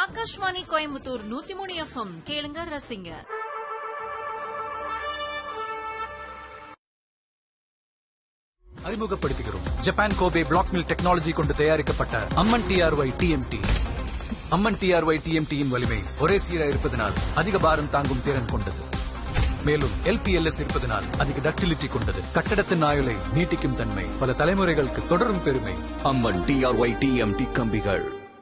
ஆகாஷ்வாணி கோயம்புத்தூர் நூத்தி மூணு எஃப்எம் கேளுங்க ரசிங்க அறிமுகப்படுத்துகிறோம் Japan Kobe black mill technology கொண்டு தயாரிக்கப்பட்ட Amman TRY TMT Amman TRY டிஎம்டியின் வலிமை ஒரே சீராக இருப்பதனால் அதிக பாரம் தாங்கும் திறன் கொண்டது மேலும் எல்பிஎல்எஸ் இருப்பதனால் அதிக டக்டிலிட்டி கொண்டது கட்டடத்தின் ஆயுளை நீட்டிக்கும் தன்மை பல தலைமுறைகளுக்கு தொடரும் பெருமை அம்மன் டிஆர்ஒய் டிஎம்டி கம்பிகள்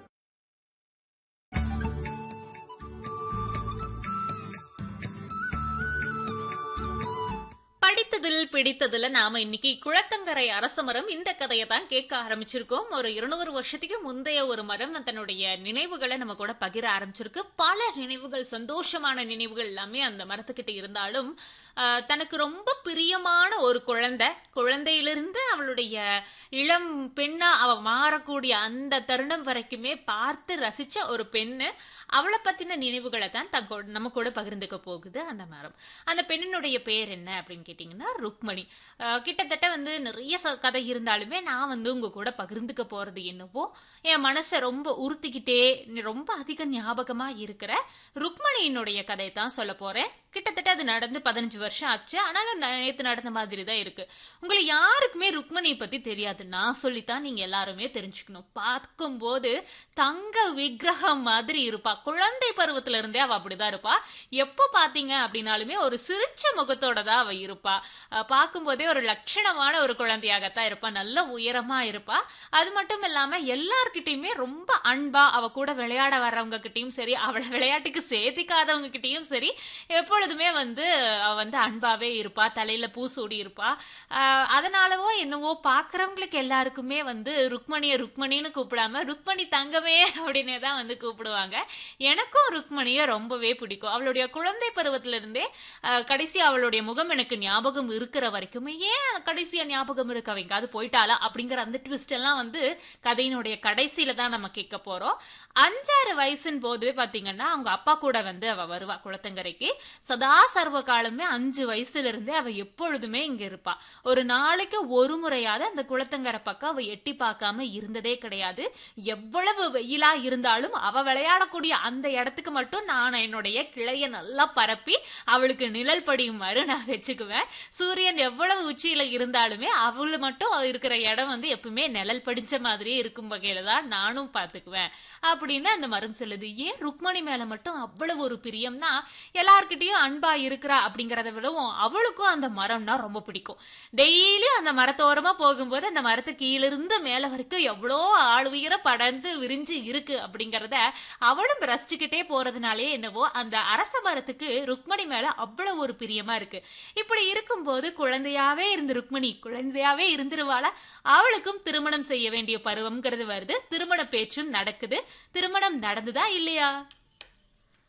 படித்ததில் பிடித்ததுல நாம இன்னைக்கு குளத்தங்கரை அரச மரம் இந்த கதையை தான் கேட்க ஆரம்பிச்சிருக்கோம் ஒரு இருநூறு வருஷத்துக்கு முந்தைய ஒரு மரம் தன்னுடைய நினைவுகளை நம்ம கூட பகிர ஆரம்பிச்சிருக்கு பல நினைவுகள் சந்தோஷமான நினைவுகள் எல்லாமே அந்த மரத்துக்கிட்ட இருந்தாலும் ஆஹ், தனக்கு ரொம்ப பிரியமான ஒரு குழந்தை குழந்தையிலிருந்து அவளுடைய இளம் பெண்ணா அவ மாறக்கூடிய அந்த தருணம் வரைக்குமே பார்த்து ரசிச்ச ஒரு பெண்ணு அவளை பத்தின நினைவுகளை தான் தன் கூட- நம்ம கூட பகிர்ந்துக்க போகுது அந்த மரம் அந்த பெண்ணினுடைய பேர் என்ன அப்படின்னு கேட்டிங்கன்னா ருக்மணி அஹ் கிட்டத்தட்ட வந்து நிறைய ச- கதை இருந்தாலுமே நான் வந்து உங்க கூட பகிர்ந்துக்க போறது என்னவோ என் மனசை ரொம்ப உறுத்திக்கிட்டே ரொம்ப அதிக ஞாபகமா இருக்கிற ருக்மணியினுடைய கதை தான் சொல்ல போறேன் கிட்டத்தட்ட அது நடந்து பதினஞ்சு வருஷம் ஆச்சு ஆனாலும் நேத்து நடந்த மாதிரி தான் இருக்கு உங்களை யாருக்குமே ருக்மணியை பத்தி தெரியாது நான் சொல்லித்தான் நீங்க எல்லாருமே தெரிஞ்சுக்கணும் பார்க்கும்போது தங்க விக்கிரகம் மாதிரி இருப்பா குழந்தை பருவத்துல இருந்தே அவ அப்படிதான் இருப்பா எப்போ பாத்தீங்க அப்படின்னாலுமே ஒரு சிரிச்ச முகத்தோட தான் அவ இருப்பா அஹ் பார்க்கும்போதே ஒரு லட்சணமான ஒரு குழந்தையாகத்தான் இருப்பா நல்ல உயரமா இருப்பா அது மட்டும் இல்லாம எல்லார்கிட்டயுமே ரொம்ப அன்பா அவ கூட விளையாட வர்றவங்க கிட்டயும் சரி அவளை விளையாட்டுக்கு சேர்த்திக்காதவங்க கிட்டயும் சரி எப்பொழுதுமே வந்து அவ வந்து அன்பாவே இருப்பா தலையில பூ சூடி இருப்பா ஆஹ் அதனாலவோ என்னவோ பாக்குறவங்களுக்கு எல்லாருக்குமே வந்து ருக்மணிய ருக்மணின்னு கூப்பிடாம ருக்மணி தங்கமே அப்படின்னே தான் வந்து கூப்பிடுவாங்க எனக்கும் ருக்மணிய ரொம்பவே பிடிக்கும் அவளுடைய குழந்தை பருவத்துல இருந்தே ஆஹ் கடைசி அவளுடைய முகம் எனக்கு ஞாபகம் இருக்கிற வரைக்குமே ஏன் கடைசியா ஞாபகம் இருக்கு அவங்க அது போயிட்டாளா அப்படிங்கிற அந்த ட்விஸ்ட் எல்லாம் வந்து கதையினுடைய கடைசியில தான் நம்ம கேட்க போறோம் அஞ்சாறு வயசுன்னு போதுவே பாத்தீங்கன்னா அவங்க அப்பா கூட வந்து அவ வருவா குளத்தங்கரைக்கு சதா சர்வ காலமே அஞ்சு வயசுல இருந்தே அவ எப்பொழுதுமே இங்க இருப்பா ஒரு நாளைக்கு ஒரு முறையாவது அந்த குளத்தங்கரை பக்கம் அவ எட்டி பார்க்காம இருந்ததே கிடையாது எவ்வளவு வெயிலா இருந்தாலும் அவ விளையாடக்கூடிய அந்த இடத்துக்கு மட்டும் நான் என்னுடைய கிளைய நல்லா பரப்பி அவளுக்கு நிழல் படியுமாறு நான் வச்சுக்குவேன் சூரியன் எவ்வளவு உச்சியில இருந்தாலுமே அவளு மட்டும் இருக்கிற இடம் வந்து எப்பவுமே நிழல் படிச்ச மாதிரியே இருக்கும் வகையில தான் நானும் பாத்துக்குவேன் அப்படின்னு அந்த மரம் சொல்லுது ஏன் ருக்மணி மேல மட்டும் அவ்வளவு ஒரு பிரியம்னா எல்லார்கிட்டயும் அன்பா இருக்கிறா அப்படிங்கறத விடவும் அவளுக்கும் அந்த மரம்னா ரொம்ப பிடிக்கும் டெய்லி அந்த மரத்தோரமா போகும்போது அந்த மரத்து கீழிருந்து மேல வரைக்கும் எவ்வளோ ஆள் உயர படர்ந்து விரிஞ்சு இருக்கு அப்படிங்கறத அவளும் ரசிச்சுக்கிட்டே போறதுனாலே என்னவோ அந்த அரச மரத்துக்கு ருக்மணி மேல அவ்வளவு ஒரு பிரியமா இருக்கு இப்படி இருக்கும்போது குழந்தையாவே இருந்து ருக்மணி குழந்தையாவே இருந்துருவாளா அவளுக்கும் திருமணம் செய்ய வேண்டிய பருவம்ங்கிறது வருது திருமண பேச்சும் நடக்குது திருமணம் நடந்துதா இல்லையா